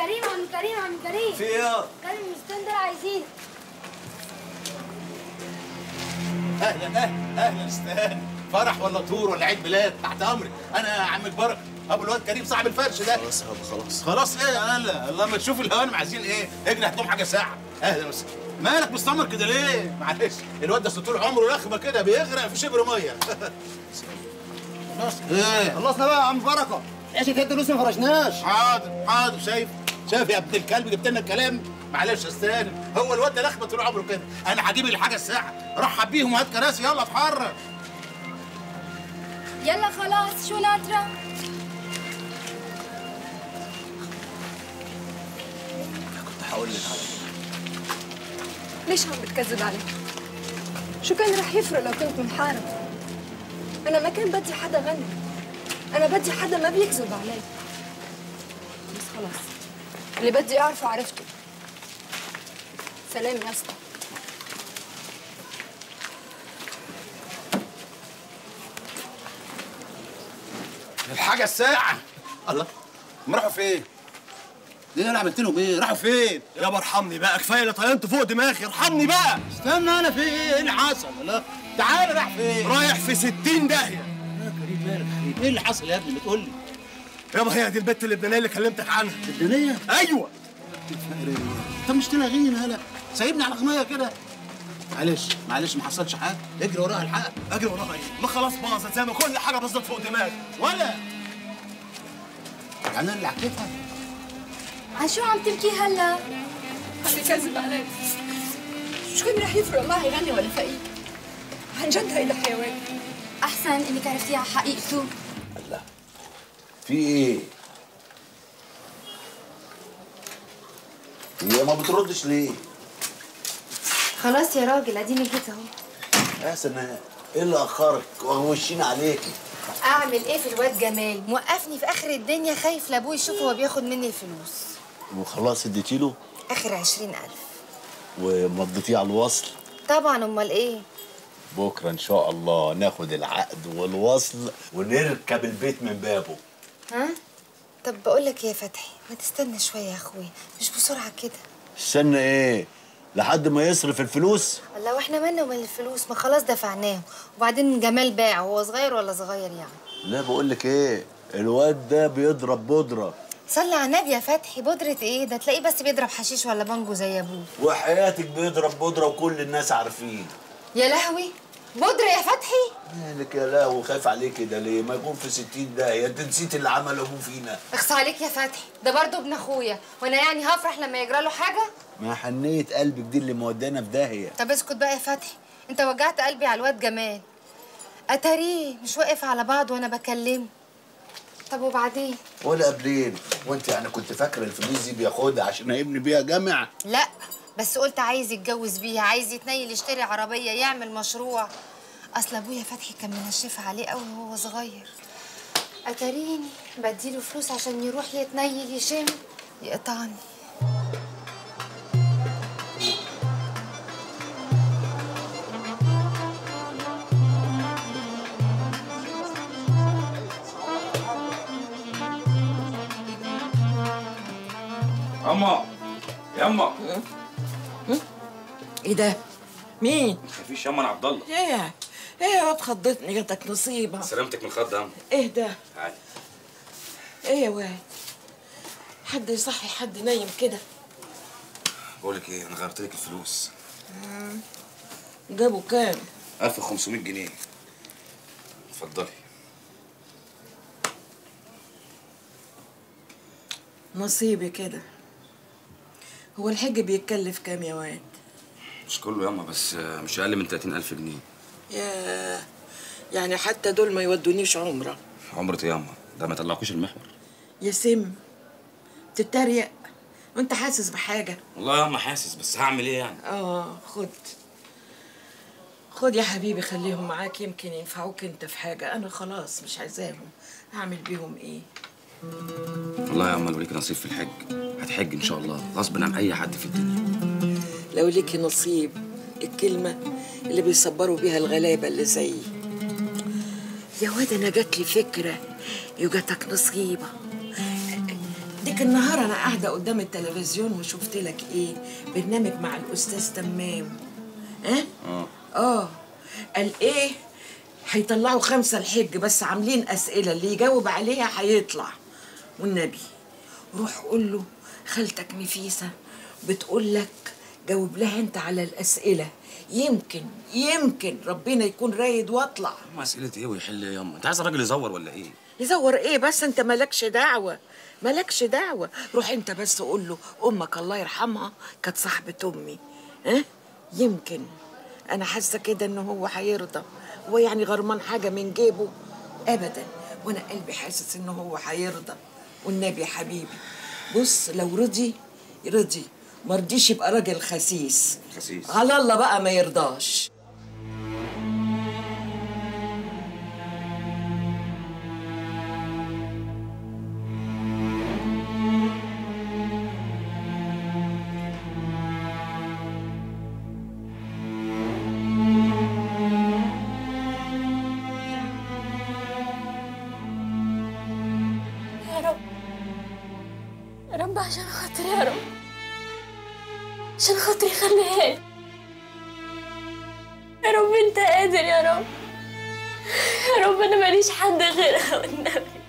كريم عم كريم عم كريم في ايه يا كريم مستندر عايزين اهلا اهلا اهلا استاذ فرح ولا طور ولا عيد ميلاد تحت امرك انا عمك بركه ابو الواد كريم صاحب الفرش ده خلاص يابا خلاص خلاص ايه يا هلا لما تشوف الهوانم عايزين ايه اجري هاتهم حاجه ساعه اهلا وسهلا مالك مستمر كده ليه معلش الواد ده طول عمره رخمه كده بيغرق في شبر ميه خلاص ايه خلصنا بقى يا عم بركه ايش انت لسه ما فرشناش حاضر حاضر شايف شايف يا ابن الكلب جبت لنا الكلام معلش يا استاذ هو الواد ده لخبه طول عمره كده انا هجيب الحاجه الساعه رحب بيهم وهات كراسي يلا اتحرك يلا خلاص شو ناطرة كنت هقول لك على ليش عم بتكذب علي؟ شو كان رح يفرق لو كنت منحارب؟ أنا ما كان بدي حدا غني أنا بدي حدا ما بيكذب علي بس خلاص اللي بدي أعرفه عرفته سلام يا اسطى الحاجه الساعه الله هم راحوا فين؟ ايه انا عملت لهم ايه؟ راحوا فين؟ يابا ارحمني بقى كفايه اللي طينت فوق دماغي ارحمني بقى استنى انا في ايه؟ ايه اللي حصل؟ الله تعالى راح فين؟ رايح في 60 داهيه يا كريم مالك يا حبيبي؟ ايه اللي حصل يا ابني ما تقول لي؟ يابا هي دي البت اللبنانيه اللي كلمتك عنها الدنيا ايوه طب مش تلاغيني هلا سايبني على غمايه كده معلش معلش ما حصلش حاجه اجري وراها الحق اجري وراها ايه ما خلاص باظت زي ما كل حاجه باظت فوق دماغي ولا يعني انا اللي حكيتها عن شو عم تبكي هلا عم بكذب علي شو كان رح يفرق معي غني ولا فقير؟ عن جد هيدا حيوان احسن انك عرفتيها على حقيقته في ايه؟ هي ما بتردش ليه؟ خلاص يا راجل اديني جيت اهو يا سناء ايه اللي اخرك وغوشين عليكي؟ اعمل ايه في الواد جمال موقفني في اخر الدنيا خايف لابوه يشوف هو بياخد مني الفلوس وخلاص اديتي له اخر عشرين الف ومضيتيه على الوصل طبعا امال ايه بكره ان شاء الله ناخد العقد والوصل ونركب البيت من بابه ها طب بقول لك يا فتحي ما تستنى شويه يا اخويا مش بسرعه كده استنى ايه؟ لحد ما يصرف الفلوس؟ والله واحنا مالنا ومال الفلوس ما خلاص دفعناهم وبعدين جمال باع هو صغير ولا صغير يعني لا بقول لك ايه؟ الواد ده بيضرب بودره صلي على النبي يا فتحي بودرة ايه ده تلاقيه بس بيضرب حشيش ولا بانجو زي ابوه وحياتك بيضرب بودره وكل الناس عارفين يا لهوي بودرة يا فتحي مالك يا لا وخايف عليك كده ليه؟ ما يكون في 60 داهيه انت نسيت اللي عمل ابوه فينا اخص عليك يا فتحي ده برضه ابن اخويا وانا يعني هفرح لما يجرى له حاجه ما حنية قلبك دي اللي مودانا في داهيه طب اسكت بقى يا فتحي انت وجعت قلبي على الواد جمال اتاريه مش واقف على بعض وانا بكلمه طب وبعدين ولا قبلين وانت يعني كنت فاكره الفلوس دي بياخدها عشان هيبني بيها جامع لا بس قلت عايز يتجوز بيها عايز يتنيل يشتري عربيه يعمل مشروع اصل ابويا فتحي كان منشفها عليه قوي وهو صغير اتاريني بديله فلوس عشان يروح يتنيل يشم يقطعني اما يما ايه ده؟ مين؟ مفيش يما انا عبد الله ايه ايه يا واد خضتني جاتك نصيبة سلامتك من الخض يا أما. ايه ده؟ تعالي ايه يا واد؟ حد يصحي حد نايم كده بقول لك ايه انا غيرت لك الفلوس جابوا كام؟ 1500 جنيه اتفضلي نصيبي كده هو الحج بيتكلف كام يا واد؟ مش كله يما بس آه، مش اقل من 30000 جنيه يا يعني حتى دول ما يودونيش عمرة عمرة يا يما ده ما طلعكوش المحور يا سم تتريق وانت حاسس بحاجة والله يا يما حاسس بس هعمل ايه يعني اه خد خد يا حبيبي خليهم معاك يمكن ينفعوك انت في حاجة انا خلاص مش عايزاهم هعمل بيهم ايه والله يا يما لو ليك نصيب في الحج هتحج ان شاء الله غصب عن اي حد في الدنيا لو ليكي نصيب الكلمة اللي بيصبروا بيها الغلابة اللي زيي يا واد انا جات لي فكرة يجاتك نصيبة ديك النهار انا قاعده قدام التلفزيون وشفت لك ايه برنامج مع الاستاذ تمام اه اه قال ايه هيطلعوا خمسه الحج بس عاملين اسئله اللي يجاوب عليها هيطلع والنبي روح قول له خالتك نفيسه بتقول لك جاوب لها انت على الاسئله يمكن يمكن ربنا يكون رايد واطلع ما اسئله ايه ويحل ايه ياما انت عايز الراجل يزور ولا ايه يزور ايه بس انت مالكش دعوه مالكش دعوه روح انت بس قول له امك الله يرحمها كانت صاحبه امي ها يمكن انا حاسه كده ان هو هيرضى هو يعني غرمان حاجه من جيبه ابدا وانا قلبي حاسس ان هو هيرضى والنبي يا حبيبي بص لو رضي رضي مرضيش يبقى راجل خسيس خسيس. على الله بقى ما يرضاش يا رب يا رب عشان خاطري يا رب عشان خاطري خليها لي يا رب انت قادر يا رب يا رب انا ماليش حد غيرها والنبي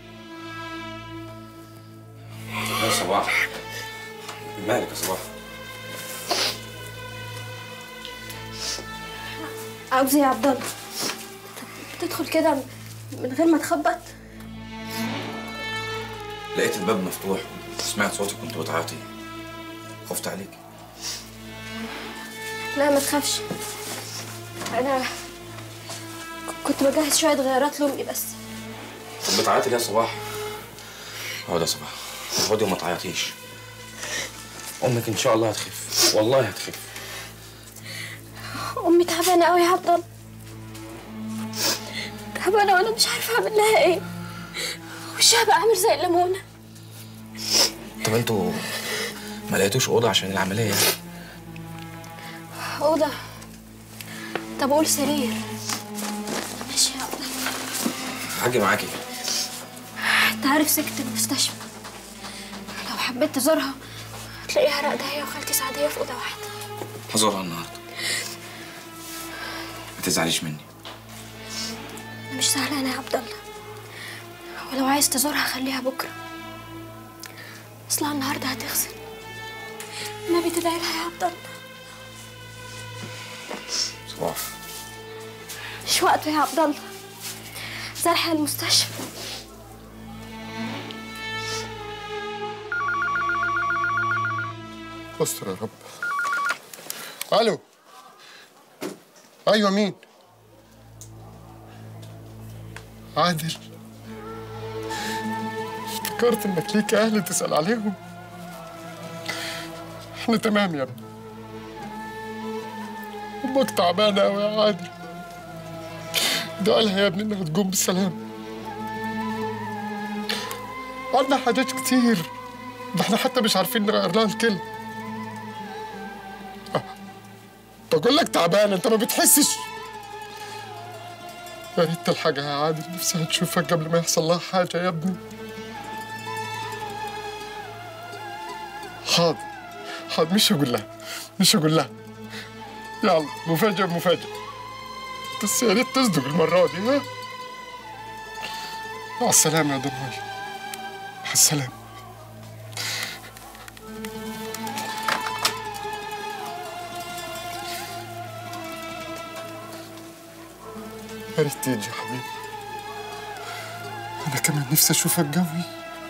يا صباح مالك يا صباح عاوز ايه يا عبد الله تدخل كده من غير ما تخبط لقيت الباب مفتوح سمعت صوتك كنت بتعيطي خفت عليك لا ما تخافش انا كنت بجهز شويه غيارات لامي بس طب بتعيطي ليه يا صباح اقعد يا صباح اقعدي وما تعيطيش امك ان شاء الله هتخف والله هتخف امي تعبانه قوي يا عبد الله تعبانه وانا مش عارفه اعمل لها ايه وشها بقى عامل زي الليمونه طب انتوا ما لقيتوش اوضه عشان العمليه اوضه طب قول سرير ماشي يا عبد الله هاجي معاكي انت عارف سكة المستشفى لو حبيت تزورها تلاقيها راقدة هي وخالتي سعدية في أوضة واحدة هزورها النهارده ما تزعليش مني أنا مش زعلانة يا عبد الله ولو عايز تزورها خليها بكرة أصلها النهاردة هتغسل النبي تدعي لها يا عبد الله صباح مش وقته يا عبد الله زرحة المستشفى استر يا رب الو ايوه مين عادل افتكرت انك ليك اهل تسال عليهم احنا تمام يا ابني امك تعبانه قوي يا عادل ده قالها يا ابني انها تقوم بالسلامه عندنا حاجات كتير ده احنا حتى مش عارفين نغير لها الكلمه بقول لك تعبان انت ما بتحسش يا ريت الحاجة يا عادل نفسها تشوفك قبل ما يحصل لها حاجة يا ابني حاضر حاضر مش هقول لها مش هقول لها يلا مفاجأة مفاجأة بس يا ريت تصدق المرة دي ها مع السلامة يا دموي مع السلامة يا ريت تيجي يا حبيبي أنا كمان نفسي أشوفك قوي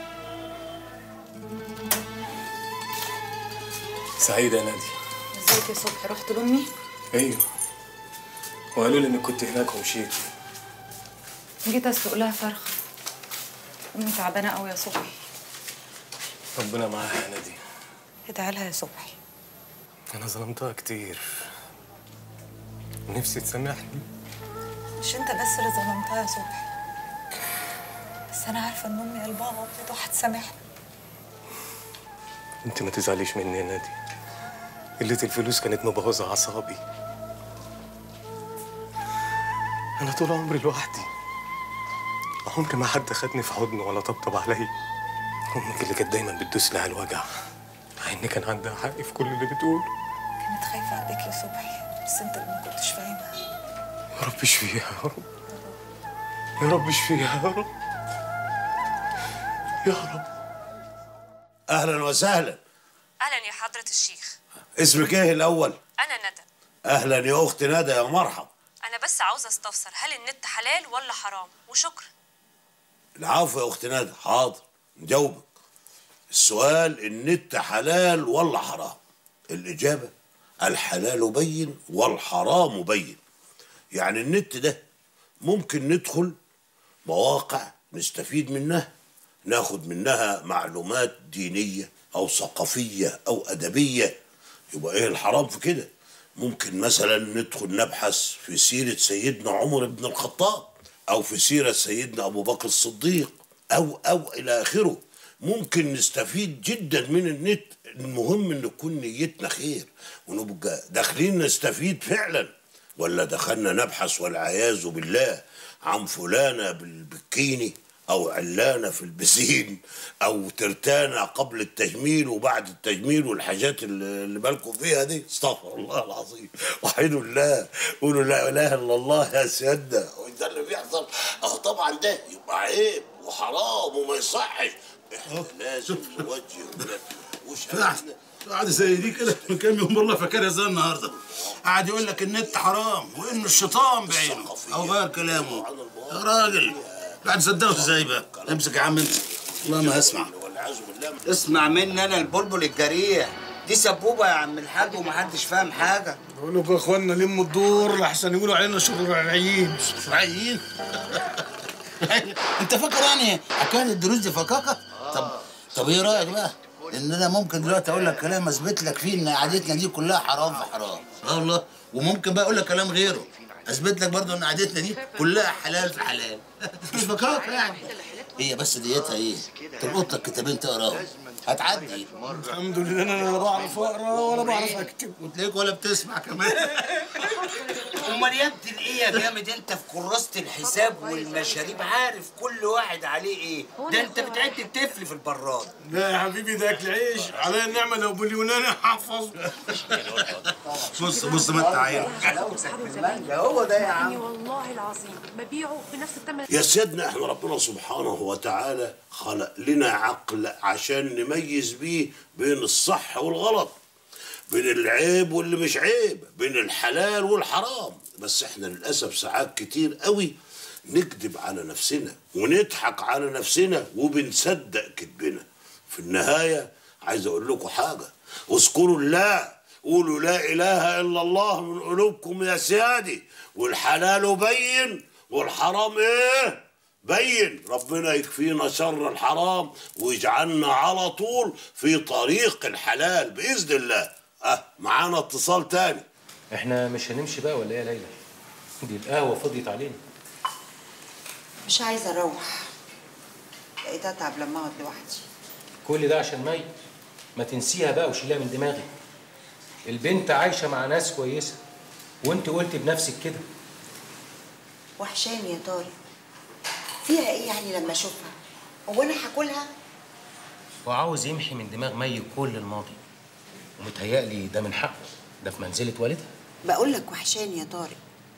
سعيد يا نادي ازيك يا صبحي رحت لامي ايوه وقالوا لي انك كنت هناك ومشيت جيت اسلق لها فرخه امي تعبانه قوي يا صبحي ربنا معاها يا نادي ادعي لها يا صبحي انا ظلمتها كتير نفسي تسامحني مش انت بس اللي ظلمتها يا صبحي بس انا عارفه ان امي قلبها ابيض وهتسامحني انت ما تزعليش مني يا نادي قلة الفلوس كانت مبوظة أعصابي أنا طول عمري لوحدي عمري ما حد خدني في حضنه ولا طبطب عليا امك اللي كانت دايما بتدوسني على الوجع مع ان كان عندها حق في كل اللي بتقوله كانت خايفة عليك يا صبحي بس انت اللي ما كنتش فاهمها يا رب اشفيها يا رب يا رب اشفيها يا رب يا رب اهلا وسهلا اهلا يا حضرة الشيخ اسمك ايه الاول انا ندى اهلا يا اخت ندى يا مرحب انا بس عاوزة استفسر هل النت حلال ولا حرام وشكرا العفو يا اخت ندى حاضر نجاوبك السؤال النت حلال ولا حرام الاجابه الحلال بين والحرام بين يعني النت ده ممكن ندخل مواقع نستفيد منها ناخد منها معلومات دينيه او ثقافيه او ادبيه يبقى ايه الحرام في كده ممكن مثلا ندخل نبحث في سيره سيدنا عمر بن الخطاب او في سيره سيدنا ابو بكر الصديق او او الى اخره ممكن نستفيد جدا من النت المهم ان تكون نيتنا خير ونبقى داخلين نستفيد فعلا ولا دخلنا نبحث والعياذ بالله عن فلانه بالبكيني او علانه في البسين او ترتانه قبل التجميل وبعد التجميل والحاجات اللي اللي بالكم فيها دي استغفر الله العظيم وحيدوا الله قولوا لا اله الا الله يا سيادنا وده اللي بيحصل اهو طبعا ده يبقى عيب وحرام وما يصحش احنا لازم نوجه وشهادتنا قاعد زي دي كده من كام يوم والله فاكرها زي النهارده قاعد يقول لك النت حرام وانه الشيطان بعينه او غير كلامه يا راجل قاعد تصدقه ازاي بقى امسك يا عم انت والله ما هسمع اسمع مني انا البلبل الجريح دي سبوبه يا عم الحاج ومحدش فاهم حاجه بقول لكم يا اخوانا لموا الدور لحسن يقولوا علينا شغل رعيين رعيين انت فاكر يعني حكايه الدروس دي فكاكه طب طب ايه رايك بقى ان انا ممكن دلوقتي اقول لك كلام اثبت لك فيه ان قعدتنا دي كلها حرام في حرام اه والله وممكن بقى اقول لك كلام غيره اثبت لك برضه ان قعدتنا دي كلها حلال في حلال مش فكاكه يعني هي بس ديتها ايه تلقط لك كتابين تقراهم هتعدي الحمد لله انا لا بعرف اقرا ولا بعرف اكتب وتلاقيك ولا بتسمع كمان امال يا ابني الايه يا جامد انت في كراسه الحساب والمشاريب عارف كل واحد عليه ايه ده انت بتعد الطفل في البراد لا يا حبيبي ده اكل عيش عليا النعمه لو باليوناني احفظ بص بص ما انت عايز هو ده يا عم والله العظيم ببيعه بنفس الثمن يا سيدنا احنا ربنا سبحانه وتعالى خلق لنا عقل عشان نميز بيه بين الصح والغلط بين العيب واللي مش عيب بين الحلال والحرام بس احنا للاسف ساعات كتير قوي نكذب على نفسنا ونضحك على نفسنا وبنصدق كذبنا في النهايه عايز اقول لكم حاجه اذكروا الله قولوا لا اله الا الله من قلوبكم يا سيادي والحلال بين والحرام ايه بين ربنا يكفينا شر الحرام ويجعلنا على طول في طريق الحلال باذن الله اه معانا اتصال تاني احنا مش هنمشي بقى ولا ايه يا ليلى؟ دي القهوه فضيت علينا مش عايزه اروح بقيت اتعب لما اقعد لوحدي كل ده عشان مي ما تنسيها بقى وشيلها من دماغك البنت عايشه مع ناس كويسه وانت قلت بنفسك كده وحشاني يا طارق فيها ايه يعني لما اشوفها هو انا هاكلها وعاوز يمحي من دماغ مي كل الماضي ومتهيألي ده من حقه ده في منزله والدها بقول لك وحشاني يا طارق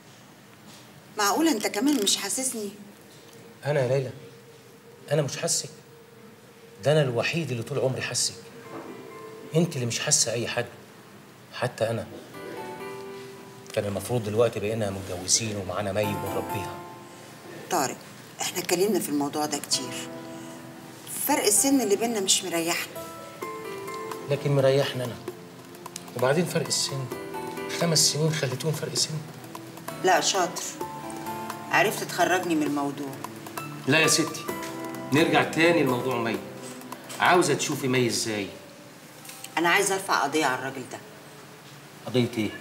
معقوله انت كمان مش حاسسني انا يا ليلى انا مش حاسك ده انا الوحيد اللي طول عمري حاسك انت اللي مش حاسه اي حد حتى انا كان المفروض دلوقتي بقينا متجوزين ومعانا مي وبنربيها طارق احنا اتكلمنا في الموضوع ده كتير فرق السن اللي بينا مش مريحنا لكن مريحنا انا وبعدين فرق السن خمس سنين خليتوهم فرق سن لا شاطر عرفت تخرجني من الموضوع لا يا ستي نرجع تاني لموضوع مي عاوزه تشوفي مي ازاي انا عايزه ارفع قضيه على الراجل ده قضيه ايه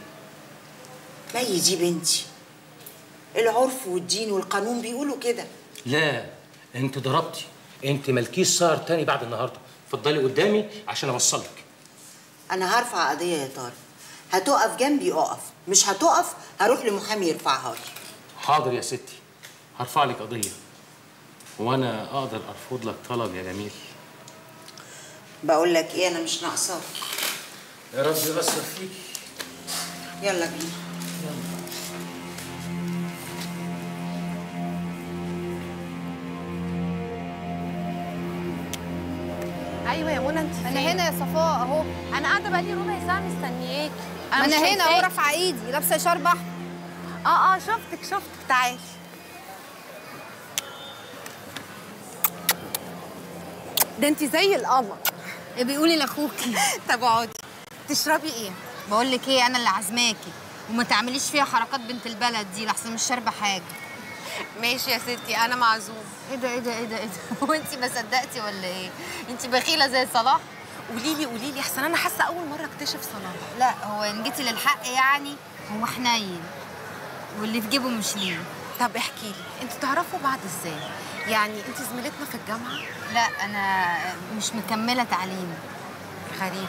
مي دي بنتي العرف والدين والقانون بيقولوا كده لا انت ضربتي انت مالكيش سهر تاني بعد النهارده اتفضلي قدامي عشان اوصلك انا هرفع قضيه يا طارق هتقف جنبي اقف مش هتقف هروح لمحامي يرفعها لي حاضر يا ستي هرفع لك قضيه وانا اقدر ارفض لك طلب يا جميل بقول لك ايه انا مش ناقصاك يا رب يأثر فيك يلا بينا ايوه يا منى انت انا هنا يا صفاء اهو انا قاعده بقالي ربع ساعه مستنياكي ما مش انا هنا اهو شايفاكي. رافعه ايدي لابسه شرب احمر اه اه شفتك شفتك تعالي ده انت زي القمر ايه بيقولي لاخوكي طب اقعدي تشربي ايه بقول لك ايه انا اللي عازماكي وما تعمليش فيها حركات بنت البلد دي لحسن مش شاربه حاجه ماشي يا ستي انا معزوم ايه ده ايه ده ايه ده ايه ده هو انت ما صدقتي ولا ايه انت بخيله زي صلاح قولي لي قولي لي احسن انا حاسه اول مره اكتشف صلاح لا هو ان جيتي للحق يعني هو حنين واللي في جيبه مش ليه طب احكي لي انتوا تعرفوا بعض ازاي يعني انت زميلتنا في الجامعه لا انا مش مكمله تعليم غريبه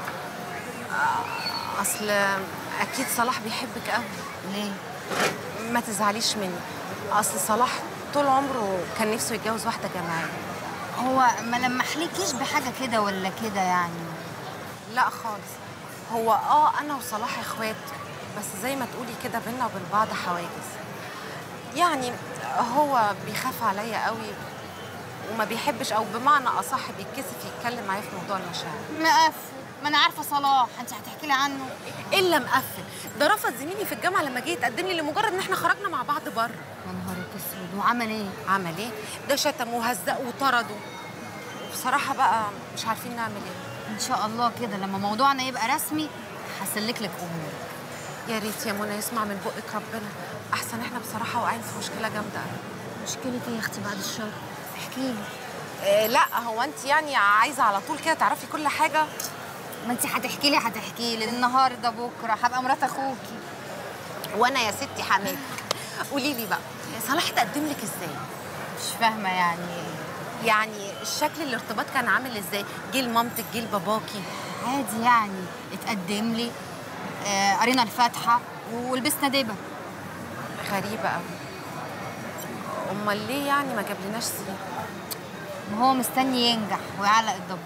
آه، اصل اكيد صلاح بيحبك قوي ليه ما تزعليش مني اصل صلاح طول عمره كان نفسه يتجوز واحده جامعيه هو ما لمحليكيش بحاجه كده ولا كده يعني لا خالص هو اه انا وصلاح اخوات بس زي ما تقولي كده بينا وبين بعض حواجز يعني هو بيخاف عليا قوي وما بيحبش او بمعنى اصح بيتكسف يتكلم معايا في موضوع المشاعر مقفل ما انا عارفه صلاح انت هتحكي لي عنه الا مقفل ده رفض زميلي في الجامعه لما جه يتقدم لي لمجرد ان احنا خرجنا مع بعض بره يا نهارك اسود وعمل ايه عمل ايه ده شتم وهزق وطرده بصراحه بقى مش عارفين نعمل ايه ان شاء الله كده لما موضوعنا يبقى رسمي هسلك لك امور يا ريت يا منى يسمع من بقك ربنا احسن احنا بصراحه واقعين في مشكله جامده قوي مشكله ايه يا اختي بعد الشر احكي لي إيه لا هو انت يعني عايزه على طول كده تعرفي كل حاجه ما انت هتحكي لي هتحكي لي النهارده بكره هبقى مرات اخوكي وانا يا ستي حماتك قولي لي بقى صلاح تقدم لك ازاي مش فاهمه يعني يعني الشكل الارتباط كان عامل ازاي جه لمامتك جه لباباكي عادي يعني اتقدم لي آه قرينا الفاتحه ولبسنا دبه غريبه قوي امال ليه يعني ما جابلناش سيره ما هو مستني ينجح ويعلق الدبور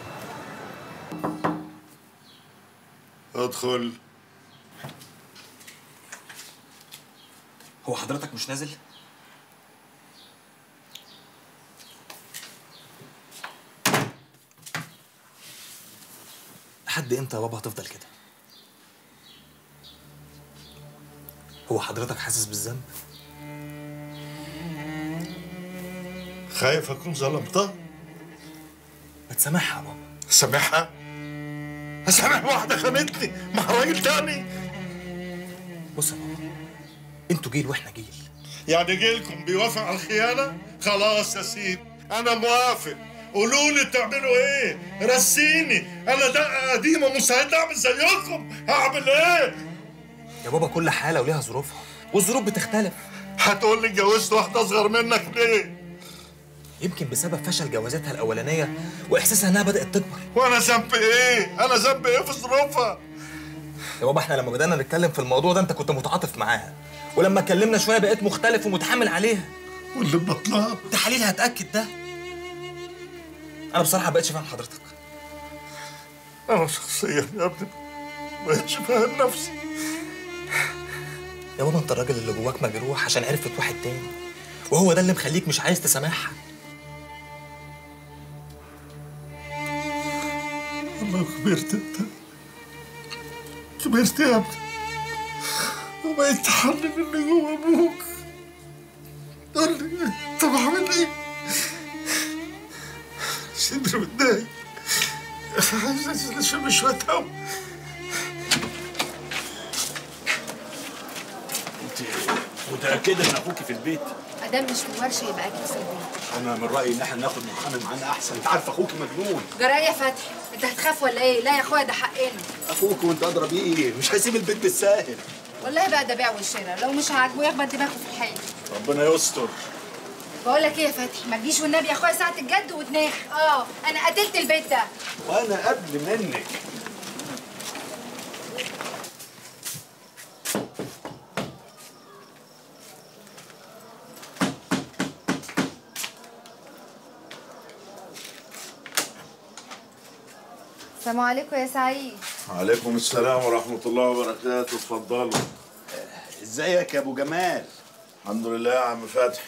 ادخل هو حضرتك مش نازل؟ لحد امتى يا بابا هتفضل كده؟ هو حضرتك حاسس بالذنب؟ خايف اكون ظلمتها ما تسامحها يا بابا سامحها اسامح واحده خانتني مع راجل تاني بص يا بابا انتوا جيل واحنا جيل يعني جيلكم بيوافق على الخيانه خلاص يا سيدي انا موافق قولوا لي تعملوا ايه رسيني انا دقه قديمه مستعد اعمل زيكم هعمل ايه يا بابا كل حاله وليها ظروفها والظروف بتختلف هتقول لي اتجوزت واحده اصغر منك ليه يمكن بسبب فشل جوازاتها الاولانيه واحساسها انها بدات تكبر وانا ذنبي ايه انا ذنبي ايه في ظروفها يا بابا احنا لما بدانا نتكلم في الموضوع ده انت كنت متعاطف معاها ولما اتكلمنا شويه بقيت مختلف ومتحامل عليها واللي بطلها تحاليل هتاكد ده انا بصراحه بقتش فاهم حضرتك انا شخصيا يا ابني بقتش فاهم نفسي يا بابا انت الراجل اللي جواك مجروح عشان عرفت واحد تاني وهو ده اللي مخليك مش عايز تسامحها والله كبرت انت كبرت يا ابني وبقيت تحلل اللي جوه ابوك قول لي طب اعمل ايه؟ صدري متضايق عايز اشم شويه هوا انت متاكده ان اخوكي في البيت ادام مش في الورشه يبقى اكيد في البيت انا من رايي ان احنا ناخد محامي معانا احسن انت عارف اخوكي مجنون جرايه فتحي انت هتخاف ولا ايه لا يا اخويا ده حقنا اخوك وانت ادرى بيه مش هيسيب البيت بالساهل والله بقى ده بيع والشراء لو مش عاجبه يخبط دماغه في الحيط ربنا يستر بقول لك ايه يا فتحي ما تجيش والنبي يا اخويا ساعه الجد ودماغ اه انا قتلت البيت ده وانا قبل منك السلام عليكم يا سعيد عليكم السلام ورحمة الله وبركاته اتفضلوا ازيك يا ابو جمال الحمد لله يا عم فتحي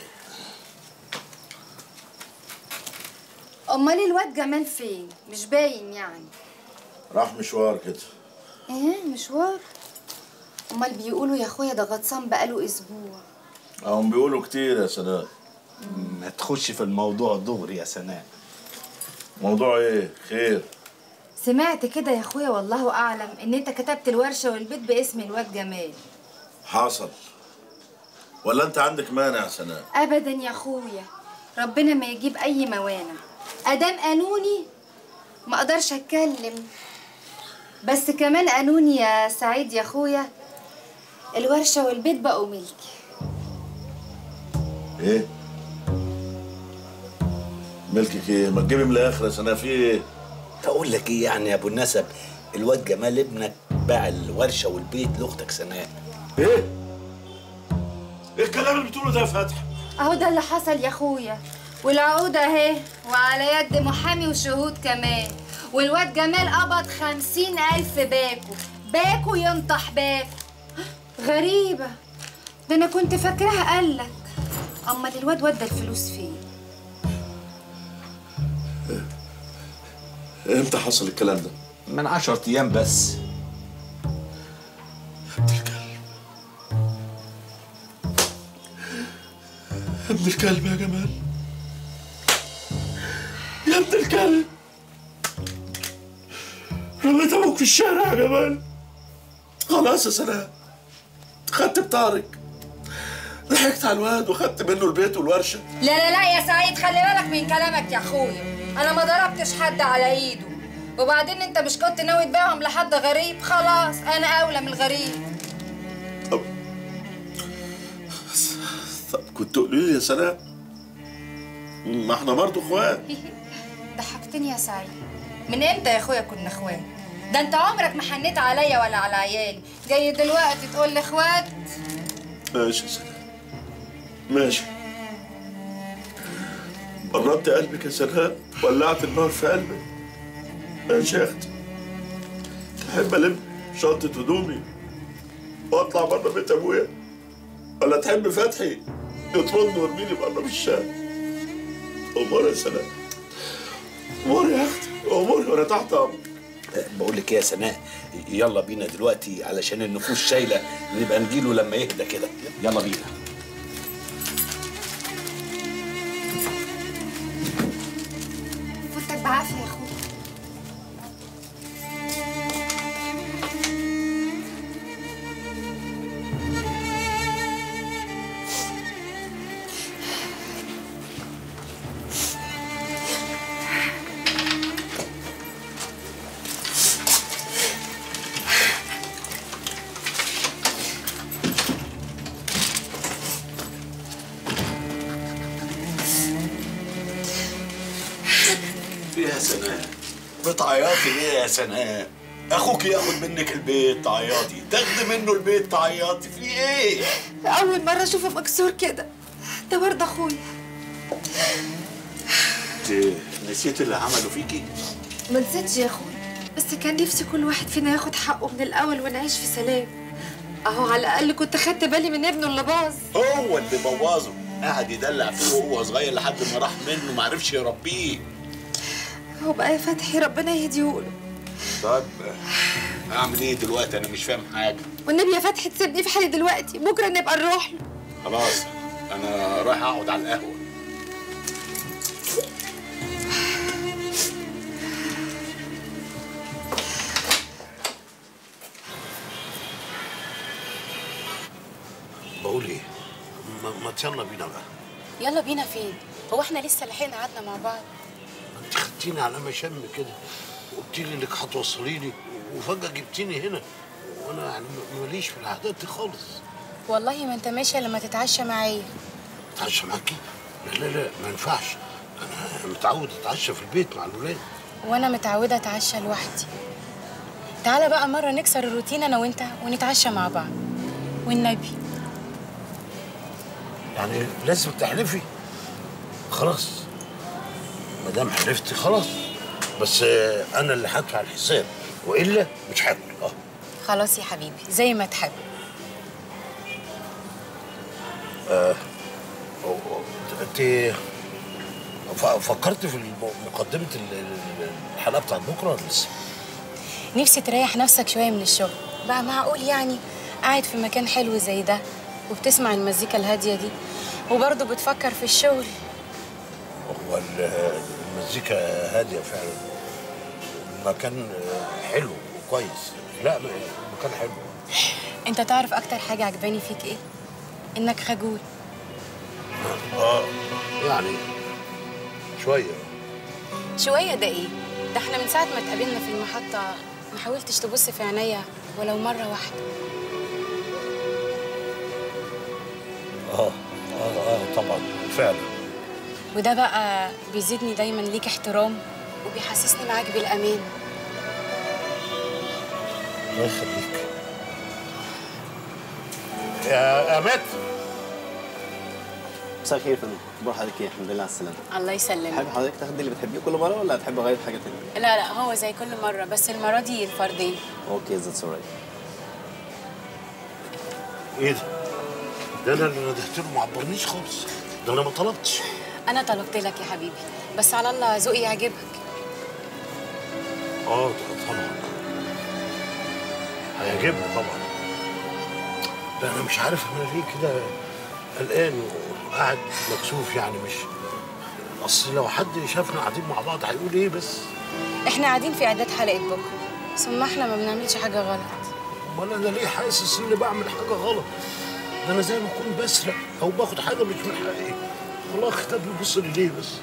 امال الواد جمال فين مش باين يعني راح مشوار كده ايه مشوار امال بيقولوا يا اخويا ده غطسان بقاله اسبوع هم بيقولوا كتير يا سناء ما تخش في الموضوع دغري يا سناء موضوع ايه خير سمعت كده يا اخويا والله اعلم ان انت كتبت الورشه والبيت باسم الواد جمال حصل ولا انت عندك مانع يا سناء ابدا يا اخويا ربنا ما يجيب اي موانع ادام قانوني ما اقدرش اتكلم بس كمان قانوني يا سعيد يا اخويا الورشه والبيت بقوا ملكي ايه ملكك ايه ما تجيبي من الاخر يا سناء في ايه اقول لك ايه يعني يا ابو النسب الواد جمال ابنك باع الورشه والبيت لاختك سناء ايه ايه الكلام اللي بتقوله ده يا فتحي اهو ده اللي حصل يا اخويا والعقود اهي وعلى يد محامي وشهود كمان والواد جمال قبض خمسين ألف باكو باكو ينطح باكو غريبة ده أنا كنت فاكراها قالك أمال الواد ودى الفلوس فين؟ امتى حصل الكلام ده من عشرة ايام بس يا ابن الكلب يا جمال يا ابن الكلب رميت ابوك في الشارع يا جمال خلاص يا سلام خدت بطارق ضحكت على الواد وخدت منه البيت والورشه لا لا لا يا سعيد خلي بالك من كلامك يا أخويا أنا ما ضربتش حد على إيده وبعدين أنت مش كنت ناوي تبيعهم لحد غريب خلاص أنا أولى من الغريب طب كنت تقولي لي يا سلام ما احنا برضه اخوات ضحكتني يا سعيد من امتى يا اخويا كنا اخوات ده انت عمرك ما حنيت عليا ولا على عيالي جاي دلوقتي تقول لي اخوات ماشي يا سلام ماشي بردت قلبك يا سلام ولعت النار في قلبك ماشي يا اختي تحب الم شنطة هدومي واطلع بره بيت ابويا ولا تحب فتحي يطردني ويرميني بره في الشارع امور يا سلام امور يا اختي امور وانا تحت امرك بقول لك ايه يا سناء يلا بينا دلوقتي علشان النفوس شايله نبقى نجيله لما يهدى كده يلا بينا فوتك بعافيه يا اخويا يا سناء بتعيطي ليه يا سناء اخوك ياخد منك البيت تعيطي تاخدي منه البيت تعيطي في ايه اول مره اشوفه مكسور كده ده برضه اخويا انت نسيت اللي عمله فيكي ما نسيتش يا اخويا بس كان نفسي كل واحد فينا ياخد حقه من الاول ونعيش في سلام اهو على الاقل كنت خدت بالي من ابنه اللي باظ هو اللي بوظه قعد يدلع فيه وهو صغير لحد ما راح منه ما عرفش يربيه هو بقى يا فتحي ربنا يهديهوله طب اعمل ايه دلوقتي انا مش فاهم حاجه والنبي يا فتحي تسيبني في حالي دلوقتي بكره نبقى نروح له خلاص انا رايح اقعد على القهوه بقول ايه ما, ما يلا بينا بقى يلا بينا فين هو احنا لسه لحقنا قعدنا مع بعض انت خدتيني على مشم كده وقلت لي انك هتوصليني وفجاه جبتيني هنا وانا يعني م- ماليش في العادات دي خالص والله ما انت ماشي لما تتعشى معايا اتعشى معاكي لا لا لا ما ينفعش انا متعود اتعشى في البيت مع الولاد وانا متعوده اتعشى لوحدي تعالى بقى مره نكسر الروتين انا وانت ونتعشى مع بعض والنبي يعني لازم تحلفي خلاص ما دام حلفتي خلاص بس آه، انا اللي هدفع الحساب والا مش هاكل اه خلاص يا حبيبي زي ما تحب آه، انت ف- فكرت في الم- مقدمه ال- ال- الحلقه بتاعت بكره ولا لسه؟ نفسي تريح نفسك شوية من الشغل بقى معقول يعني قاعد في مكان حلو زي ده وبتسمع المزيكا الهادية دي وبرضه بتفكر في الشغل هو ال- المزيكا هاديه فعلا المكان آه، حلو وكويس لا المكان حلو انت تعرف اكتر حاجة عجباني فيك ايه؟ انك خجول اه يعني شويه شوية ده ايه؟ ده احنا من ساعة ما اتقابلنا في المحطة ما حاولتش تبص في عينيا ولو مرة واحدة اه اه اه طبعا فعلا وده بقى بيزيدني دايما ليك احترام وبيحسسني معاك بالأمان الله يخليك يا امات مساء الخير يا فندم اخبار حضرتك ايه الحمد لله على السلامه الله يسلمك حابب حضرتك تاخدي اللي بتحبيه كل مره ولا هتحب اغير حاجه تانية لا لا هو زي كل مرة بس المرة دي الفردين اوكي ذاتس اورايت ايه ده؟ ده انا اللي ندهت له ما عبرنيش خالص ده انا ما طلبتش أنا طلبت لك يا حبيبي بس على الله ذوقي يعجبك اه ده طبعا هيعجبني طبعا لا انا مش عارف انا ليه كده قلقان وقاعد مكسوف يعني مش اصل لو حد شافنا قاعدين مع بعض هيقول ايه بس احنا قاعدين في إعداد حلقة بكرة ثم احنا ما بنعملش حاجة غلط امال انا ليه حاسس اني بعمل حاجه غلط ده انا زي ما اكون بسرق او باخد حاجه مش من حقي والله خدني بص لي ليه بس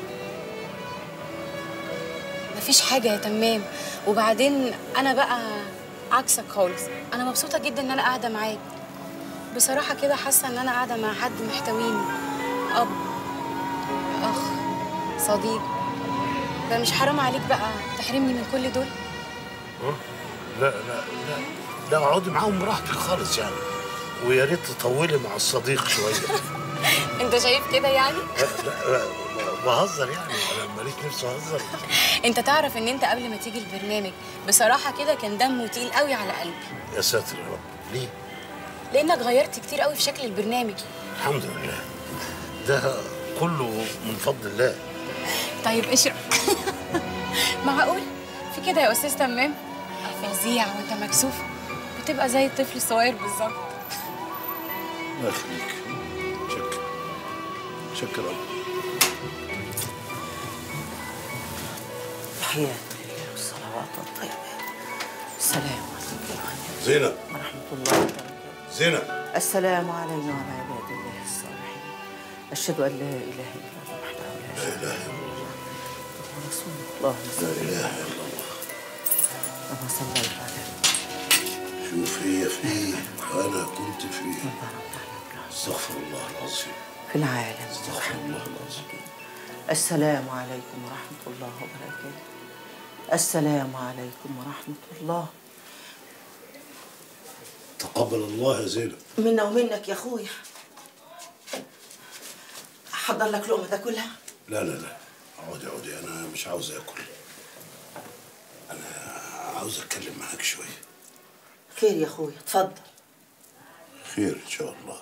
مفيش حاجة يا تمام وبعدين أنا بقى عكسك خالص أنا مبسوطة جدا إن أنا قاعدة معاك بصراحة كده حاسة إن أنا قاعدة مع حد محتويني أب أخ صديق فمش حرام عليك بقى تحرمني من كل دول ها؟ لا لا لا لا اقعدي معاهم براحتك خالص يعني ويا ريت تطولي مع الصديق شويه أنت شايف كده يعني؟ لا لا, لا بهزر يعني انا ماليش نفسي اهزر أنت تعرف إن أنت قبل ما تيجي البرنامج بصراحة كده كان دمه تقيل قوي على قلبي يا ساتر يا رب ليه؟ لأنك غيرت كتير قوي في شكل البرنامج الحمد لله ده كله من فضل الله طيب اشرب معقول في كده يا استاذ تمام فظيع وانت مكسوف بتبقى زي الطفل الصغير بالظبط الله يخليك شكرا شكرا تحيات لله والصلوات والطيبات السلام عليكم زينب ورحمة الله وبركاته زينب السلام علينا وعلى عباد الله الصالحين أشهد أن لا إله إلا الله وحده لا شريك له ورسول الله لا إله إلا الله اللهم صل على شوف هي فيه وانا كنت فيه استغفر الله العظيم في العالم استغفر الله العظيم السلام عليكم ورحمة الله وبركاته السلام عليكم ورحمة الله تقبل الله يا زينب منا ومنك يا أخويا أحضر لك لقمة تاكلها لا لا لا اقعدي اقعدي انا مش عاوز اكل انا عاوز اتكلم معاك شويه خير يا أخويا اتفضل خير ان شاء الله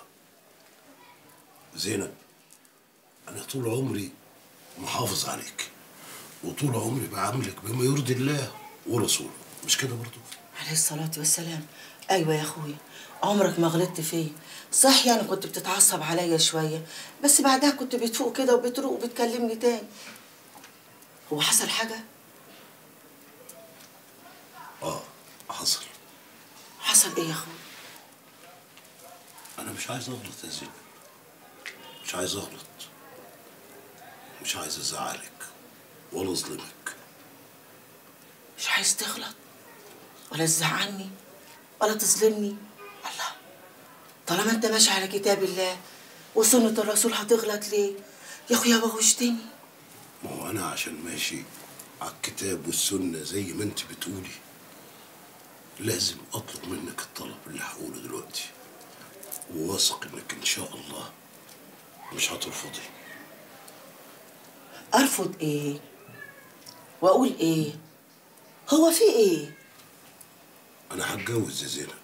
زينب انا طول عمري محافظ عليك وطول عمري بعاملك بما يرضي الله ورسوله مش كده برضو عليه الصلاة والسلام أيوة يا أخويا عمرك ما غلطت فيا صح يعني كنت بتتعصب عليا شوية بس بعدها كنت بتفوق كده وبتروق وبتكلمني تاني هو حصل حاجة؟ اه حصل حصل إيه يا أخويا؟ انا مش عايز اغلط يا زينب مش عايز اغلط مش عايز ازعلك ولا اظلمك مش عايز تغلط ولا تزعلني ولا تظلمني الله طالما انت ماشي على كتاب الله وسنة الرسول هتغلط ليه؟ يا اخويا بغشتني ما هو انا عشان ماشي على الكتاب والسنه زي ما انت بتقولي لازم اطلب منك الطلب اللي هقوله دلوقتي وواثق انك ان شاء الله مش هترفضي ارفض ايه؟ واقول ايه هو في ايه انا هتجوز يا زينب